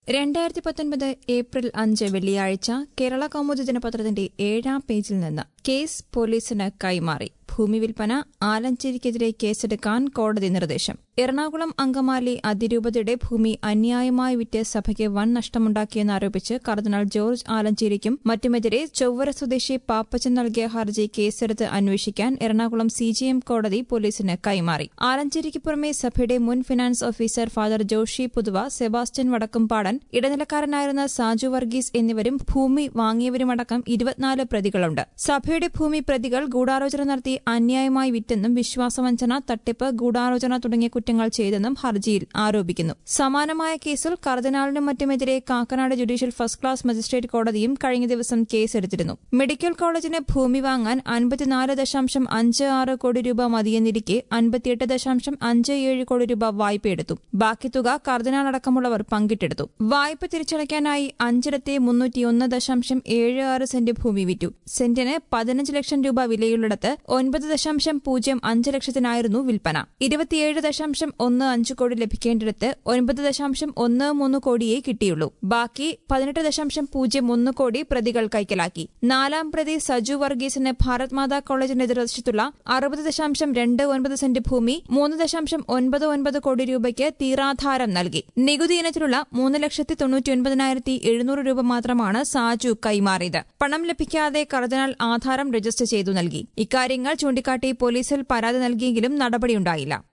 രണ്ടായിരത്തി പത്തൊൻപത് ഏപ്രിൽ അഞ്ച് വെള്ളിയാഴ്ച കേരള കൗമുദി ദിനപത്രത്തിന്റെ ഏഴാം പേജിൽ നിന്ന് കേസ് പോലീസിന് കൈമാറി ഭൂമി വിൽപ്പന ആലഞ്ചേരിക്കെതിരെ കേസെടുക്കാൻ കോടതി നിർദ്ദേശം എറണാകുളം അങ്കമാലി അതിരൂപതയുടെ ഭൂമി അന്യായമായി വിറ്റ് സഭയ്ക്ക് വൻ നഷ്ടമുണ്ടാക്കിയെന്നാരോപിച്ച് കർദിനാൾ ജോർജ് ആലഞ്ചേരിക്കും മറ്റുമെതിരെ ചൊവ്വര സ്വദേശി പാപ്പച്ചൻ നൽകിയ ഹർജി കേസെടുത്ത് അന്വേഷിക്കാൻ എറണാകുളം സിജിഎം കോടതി പോലീസിന് കൈമാറി ആലഞ്ചേരിക്ക് പുറമെ സഭയുടെ മുൻ finance officer father Joshy Puthuva Sebastian Vadakkumpadan ഇടനിലക്കാരനായിരുന്ന സാജു വർഗീസ് എന്നിവരും ഭൂമി വാങ്ങിയവരുമടക്കം ഇരുപത്തിനാല് പ്രതികളുണ്ട് സഭയുടെ ഭൂമി പ്രതികൾ ഗൂഢാലോചന നടത്തി അന്യായമായി വിറ്റെന്നും വിശ്വാസവഞ്ചന തട്ടിപ്പ് ഗൂഢാലോചന തുടങ്ങിയ കുറ്റങ്ങൾ ചെയ്തെന്നും ഹർജിയിൽ ആരോപിക്കുന്നു സമാനമായ കേസിൽ കർദിനാളിനും മറ്റുമെതിരെ Kakkanad judicial first class magistrate കോടതിയും കഴിഞ്ഞ ദിവസം കേസെടുത്തിരുന്നു മെഡിക്കൽ കോളേജിന് ഭൂമി വാങ്ങാൻ അൻപത്തിനാല് ദശാംശം അഞ്ച് ആറ് കോടി രൂപ മതിയെന്നിരിക്കെ അൻപത്തിയെട്ട് ദശാംശം അഞ്ച് ഏഴ് കോടി രൂപ വായ്പയെടുത്തു ബാക്കി തുക കർദിനാൾ അടക്കമുള്ളവർ പങ്കിട്ടെടുത്തു വായ്പ തിരിച്ചടയ്ക്കാനായി അഞ്ചിടത്തെ മുന്നൂറ്റിയൊന്ന് ദശാംശം ഏഴ് ആറ് സെന്റ് ഭൂമി വിറ്റു സെന്റിന് പതിനഞ്ച് ലക്ഷം രൂപ വിലയുള്ളിടത്ത് ഒൻപത് ദശാംശം പൂജ്യം അഞ്ച് ലക്ഷത്തിനായിരുന്നു വിൽപ്പന ഇരുപത്തിയേഴ് ദശാംശം ഒന്ന് അഞ്ച് കോടി ലഭിക്കേണ്ടിടത്ത് ഒൻപത് ദശാംശം ഒന്ന് മൂന്ന് കോടിയേ കിട്ടിയുള്ളൂ ബാക്കി പതിനെട്ട് ദശാംശം പൂജ്യം ഒന്ന് കോടി പ്രതികൾ കൈക്കലാക്കി നാലാം പ്രതി സജു വർഗീസിന് ഭാരത് മാതാ കോളേജിന്റെ എതിർവശത്തുള്ള അറുപത് ദശാംശം രണ്ട് ഒൻപത് സെന്റ് ഭൂമി മൂന്ന് ദശാംശം ഒൻപത് ഒൻപത് കോടി രൂപയ്ക്ക് തീരാധാരം നൽകി നികുതി ഇനത്തിലുള്ള മൂന്ന് ലക്ഷത്തി തൊണ്ണൂറ്റി ഒൻപതിനായിരത്തി എഴുന്നൂറ് രൂപ മാത്രമാണ് സാജു കൈമാറിയത് പണം ലഭിക്കാതെ കർദിനാൾ ആധാരം രജിസ്റ്റർ ചെയ്തു നൽകി ഇക്കാര്യങ്ങൾ ചൂണ്ടിക്കാട്ടി പോലീസിൽ പരാതി നൽകിയെങ്കിലും നടപടിയുണ്ടായില്ല